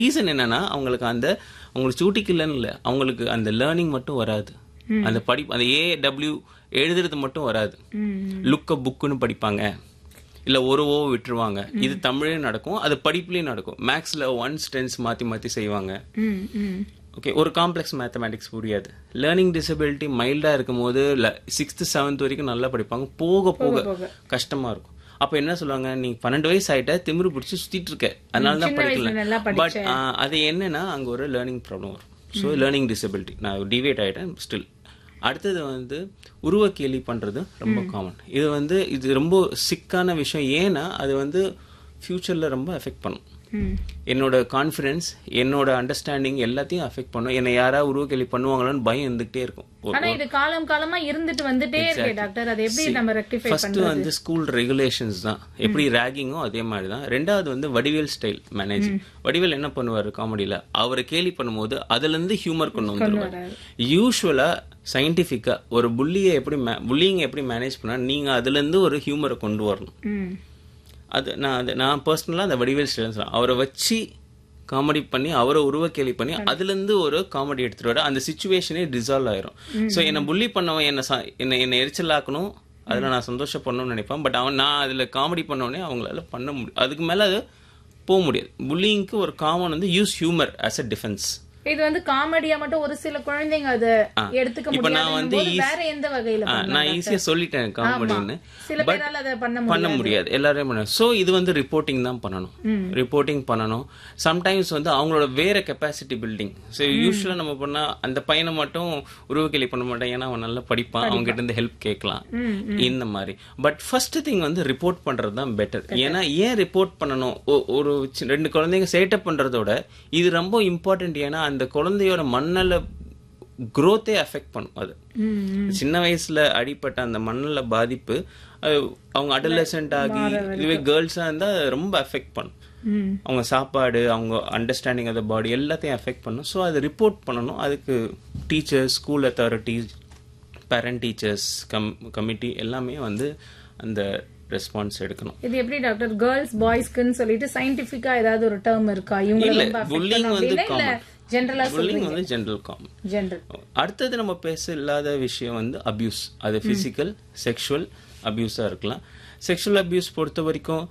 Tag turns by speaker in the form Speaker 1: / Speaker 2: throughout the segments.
Speaker 1: reason என்னன்னா அவங்களுக்கு அந்த அவங்களுக்கு சூட்டிக்கலன்னு இல்லை அவங்களுக்கு அந்த லேர்னிங் மட்டும் வராது அந்த படிப்பு அந்த ஏ டபிள்யூ எழுதுறது மட்டும் வராது லுக்க புக்குன்னு படிப்பாங்க இல்ல ஒரு ஓ விட்டுருவாங்க இது தமிழ்லயும் நடக்கும் அது படிப்புலயும் நடக்கும் மேக்ஸ்ல ஒன்ஸ் டென்ஸ் மாத்தி மாத்தி செய்வாங்க
Speaker 2: ம் ம்
Speaker 1: ஓகே ஒரு காம்ப்ளெக்ஸ் மேத்தமேட்டிக்ஸ் புரியாது லேர்னிங் டிசபிலிட்டி மைல்டா இருக்கும் போது சிக்ஸ்த் செவன்த் வரைக்கும் நல்லா படிப்பாங்க போக போக கஷ்டமா இருக்கும் அப்ப என்ன சொல்லுவாங்க நீ பன்னெண்டு வயசு ஆயிட்ட திமிரு பிடிச்சி சுத்திட்டு இருக்க அதனால தான்
Speaker 2: வயசுல நல்லா
Speaker 1: படிக்கல பட் அது என்னன்னா அங்க ஒரு லேர்னிங் ப்ராப்ளம் வரும் ஸோ லேர்னிங் டிசபிலிட்டி நான் டிவேட் ஆயிட்டேன் ஸ்டில் அடுத்தது வந்து உருவ கேலி பண்றது ரொம்ப காமன் இது வந்து இது ரொம்ப சிக்கான விஷயம் ஏன்னா அது வந்து ஃபியூச்சர்ல ரொம்ப எஃபெக்ட் பண்ணும்
Speaker 2: ம்
Speaker 1: என்னோட கான்ஃபிடன்ஸ் என்னோட அண்டர்ஸ்டாண்டிங் எல்லாத்தையும் அஃபெக்ட் பண்ணும் என்னை யாராவது உருவ கேலி பண்ணுவாங்களோன்னு பயம் இருந்துகிட்டே இருக்கும் ஒரு-
Speaker 2: ஆனா இது காலம் காலமா இருந்துட்டு வந்துட்டே இருக்கே டாக்டர் அது எப்படி நம்ம ரெக்டிஃபை
Speaker 1: ஃபர்ஸ்ட் வந்து ஸ்கூல் ரெகுலேஷன்ஸ் தான் எப்படி ரேகிங்கோ அதே மாதிரி தான் ரெண்டாவது வந்து வடிவேல் ஸ்டைல் மேனேஜிங் வடிவேல் என்ன பண்ணுவார் காமெடியில அவரை கேலி பண்ணும்போது அதுல இருந்து ஹியூமர் கொண்டு வந்துருவார் யூஸ்வலா சயின்டிஃபிக்கா ஒரு புள்ளியை எப்படி புள்ளிங்க எப்படி மேனேஜ் பண்ணா நீங்க அதுல இருந்து ஒரு ஹியூமரை கொண்டு வரணும்
Speaker 2: ம்
Speaker 1: அது நான் அது நான் பர்சனலாக அந்த வடிவேல் ஸ்டைல் சொல்றேன் அவரை வச்சு காமெடி பண்ணி அவரை உருவ கேலி பண்ணி அதுலேருந்து ஒரு காமெடி எடுத்துட்டு வர அந்த சுச்சுவேஷனே டிசால்வ் ஆயிரும் ஸோ என்னை புள்ளி பண்ணவன் என்ன ச- என்னை என்னை எரிச்சலாக்கணும் அதில் நான் சந்தோஷப்படணும்னு நினைப்பேன் பட் அவன் நான் அதில் காமெடி பண்ணோடனே அவங்களால பண்ண முடியும் அதுக்கு மேலே அது போக முடியாது புல்லிங்க்கு ஒரு காமன் வந்து use humour as a defence
Speaker 2: இது வந்து காமெடியா மட்டும் ஒரு சில குழந்தைங்க அத எடுத்துக்க
Speaker 1: இப்ப நான்
Speaker 2: முடியாது
Speaker 1: வந்து easy-
Speaker 2: வேற எந்த வகையில
Speaker 1: ஆ, நான் ஈஸியா சொல்லிட்டேன் காமெடின்னு
Speaker 2: சில பேரால அதை பண்ண
Speaker 1: பண்ண முடியாது எல்லாரையும் பண்ண சோ இது வந்து ரிப்போர்ட்டிங் தான் பண்ணணும் ரிப்போர்ட்டிங் பண்ணணும் சம்டைம்ஸ் வந்து அவங்களோட வேற கெப்பாசிட்டி பில்டிங் ஸோ யூஸ்வலா நம்ம பண்ணா அந்த பையனை மட்டும் உருவக்கேலி பண்ண மாட்டேன் ஏன்னா அவன் நல்லா படிப்பான் அவங்க கிட்ட இருந்து ஹெல்ப் கேட்கலாம் இந்த மாதிரி பட் ஃபர்ஸ்ட் திங் வந்து ரிப்போர்ட் பண்றது தான் பெட்டர் ஏன்னா ஏன் ரிப்போர்ட் பண்ணணும் ஒ- ஒரு சி- ரெண்டு குழந்தைங்க சேட்டப் பண்றதோட இது ரொம்ப இம்பார்ட்டன்ட் ஏன்னா அந்த குழந்தையோட மண்ணல growth-ஏ அஃபெக்ட் பண்ணும் அது சின்ன வயசுல அடிப்பட்ட அந்த மண்ணில் பாதிப்பு அது அவங்க அடலசென்ட் ஆகி இதுவே கேர்ள்ஸாக இருந்தால் ரொம்ப அஃபெக்ட் பண்ணும்
Speaker 2: ம்
Speaker 1: அவங்க சாப்பாடு அவங்க அண்டர்ஸ்டாண்டிங் ஆஃப் த பாடி எல்லாத்தையும் அஃபெக்ட் பண்ணும் ஸோ அதை ரிப்போர்ட் பண்ணணும் அதுக்கு teachers school authorities parent teachers கம் கமிட்டி எல்லாமே வந்து அந்த ரெஸ்பான்ஸ் எடுக்கணும்
Speaker 2: இது எப்படி டாக்டர் கேர்ள்ஸ் பாய்ஸ்க்குன்னு சொல்லிட்டு சயின்டிபிக்கா ஏதாவது ஒரு டேர்ம் இருக்கா இவங்க
Speaker 1: இல்ல,
Speaker 2: ரொம்ப affect
Speaker 1: bullying
Speaker 2: பண்ணும்
Speaker 1: வந்து
Speaker 2: அப்படின்னா இல்ல ஜெனரலா
Speaker 1: புல்லிங் வந்து ஜென்ரல் காமன்
Speaker 2: ஜெனரல்
Speaker 1: அடுத்தது நம்ம பேச இல்லாத விஷயம் வந்து அபியூஸ் அது பிசிக்கல் செக்ஷுவல் அபியூஸாக இருக்கலாம் செக்ஷுவல் அபியூஸ் பொறுத்த வரைக்கும்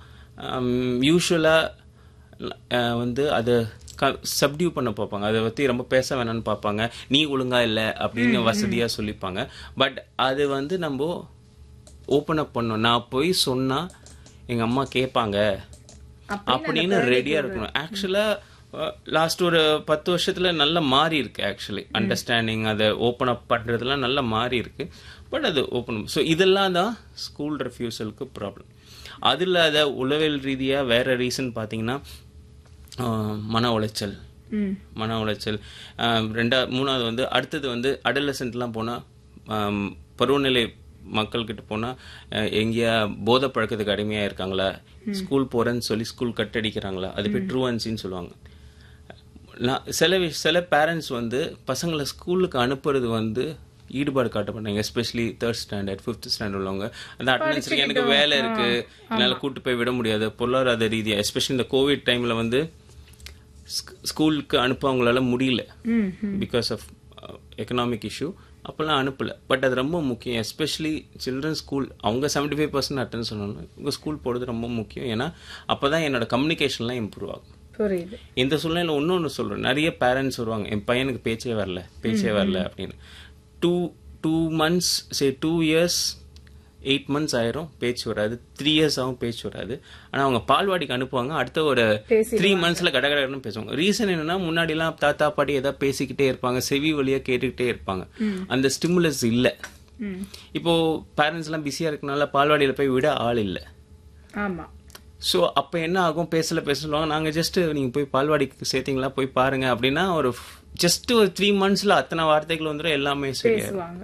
Speaker 1: யூஸ்வலாக வந்து அதை சப்டியூ பண்ண பார்ப்பாங்க அதை பற்றி ரொம்ப பேச வேணாம்னு பார்ப்பாங்க நீ ஒழுங்கா இல்லை அப்படின்னு வசதியாக சொல்லிப்பாங்க பட் அது வந்து நம்ம ஓப்பன் அப் பண்ணோம் நான் போய் சொன்னா எங்க அம்மா கேட்பாங்க அப்படின்னு ரெடியா இருக்கணும் ஆக்சுவலா லாஸ்ட் ஒரு பத்து வருஷத்துல நல்லா மாறி இருக்கு ஆக்சுவலி அண்டர்ஸ்டாண்டிங் அதை ஓப்பன் அப் பண்றதுலாம் நல்லா மாறி இருக்கு பட் அது ஓப்பன் ஸோ இதெல்லாம் தான் ஸ்கூல் ரெஃப்யூசலுக்கு ப்ராப்ளம் அது இல்லாத உளவியல் ரீதியா வேற ரீசன் பார்த்தீங்கன்னா ஆஹ், மன உளைச்சல்
Speaker 2: ம்
Speaker 1: மன உளைச்சல் ஆஹ், ரெண்டா மூணாவது வந்து அடுத்தது வந்து அடலசென்ட்லாம் போனால் பருவநிலை மக்கள்கிட்ட போனால் எங்கேயா போதை பழக்கத்துக்கு அடிமையாக இருக்காங்களா ஸ்கூல் போகிறேன்னு சொல்லி ஸ்கூல் கட்டடிக்கிறாங்களா அது பேர் ட்ரூவன்சின்னு சொல்லுவாங்க நான் சில விஷ- சில பேரண்ட்ஸ் வந்து பசங்களை ஸ்கூலுக்கு அனுப்புறது வந்து ஈடுபாடு காட்ட மாட்டாங்க especially third standard fifth standard உள்ளவங்க அந்த அட்டண்டன்ஸ் எனக்கு வேலை இருக்கு என்னால் கூட்டு போய் விட முடியாது பொருளாதார ரீதியா எஸ்பெஷலி இந்த கோவிட் டைம்ல வந்து ஸ்க்- ஸ்கூலுக்கு அனுப்ப அவங்களால முடியல
Speaker 2: ம்
Speaker 1: பிகாஸ் ஆஃப் எக்கனாமிக் இஷ்யூ அப்போல்லாம் அனுப்பல பட் அது ரொம்ப முக்கியம் எஸ்பெஷலி சில்ட்ரன் ஸ்கூல் அவங்க செவன்டி ஃபைவ் பர்சன்ட் அட்டன் சொன்னாங்க உங்கள் ஸ்கூல் போகிறது ரொம்ப முக்கியம் ஏன்னா அப்போ தான் என்னோட கம்யூனிகேஷன்லாம் இம்ப்ரூவ் ஆகும்
Speaker 2: புரியுது
Speaker 1: இந்த சூழ்நிலையில் இன்னொன்று சொல்கிறேன் நிறைய பேரண்ட்ஸ் வருவாங்க என் பையனுக்கு பேச்சே வரல பேச்சே வரல அப்படின்னு two two months say two years eight months ஆயிரும் பேச்சு வராது த்ரீ இயர்ஸ் ஆகும் பேச்சு வராது ஆனால் அவங்க பால்வாடிக்கு அனுப்புவாங்க அடுத்த ஒரு த்ரீ மந்த்ஸ்ல கடகடன்னு பேசுவாங்க ரீசன் என்னன்னா முன்னாடிலாம் தாத்தா பாட்டி ஏதாவது பேசிக்கிட்டே இருப்பாங்க செவி வழியா கேட்டுக்கிட்டே இருப்பாங்க அந்த ஸ்டிமுலஸ் இல்லை
Speaker 2: ம்
Speaker 1: இப்போ பேரண்ட்ஸ் எல்லாம் பிஸியா இருக்கனால பால்வாடியில போய் விட ஆள் இல்லை
Speaker 2: ஆமா
Speaker 1: ஸோ அப்போ என்ன ஆகும் பேசல பேச சொல்லுவாங்க நாங்கள் ஜஸ்ட் நீங்கள் போய் பால்வாடிக்கு சேர்த்தீங்களா போய் பாருங்க அப்படின்னா ஒரு ஜஸ்ட் ஒரு த்ரீ மந்த்ஸில் அத்தனை வார்த்தைகள் வந்துடும் எல்லாமே சரியா
Speaker 2: பேசுவாங்க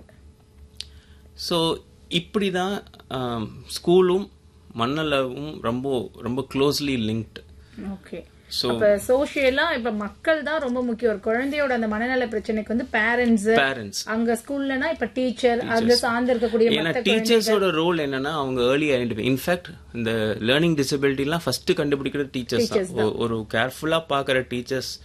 Speaker 1: ஸோ இப்படி தான் ஸ்கூலும் மண்ணளவும் ரொம்ப ரொம்ப க்ளோஸ்லி லிங்க்டு
Speaker 2: ஓகே
Speaker 1: ஸோ
Speaker 2: இப்ப சோசியலா இப்ப மக்கள் தான் ரொம்ப முக்கியம் ஒரு குழந்தையோட அந்த மனநல பிரச்சனைக்கு வந்து பேரண்ட்ஸ்
Speaker 1: பேரண்ட்ஸ்
Speaker 2: அங்க ஸ்கூல்லனா இப்ப டீச்சர் அங்க சார்ந்து இருக்கக்கூடிய
Speaker 1: ஏன்னா
Speaker 2: மத்த
Speaker 1: டீச்சர்ஸோட ரோல் என்னன்னா அவங்க ஏர்லி ஐடென்டிஃபை இன்ஃபேக்ட் இந்த லேர்னிங் டிசபிலிட்டிலாம் ஃபர்ஸ்ட் கண்டுபிடிக்கிறது டீச்சர்ஸ் தான் ஒ- ஒரு கேர்ஃபுல்லா பாக்குற டீச்சர்ஸ்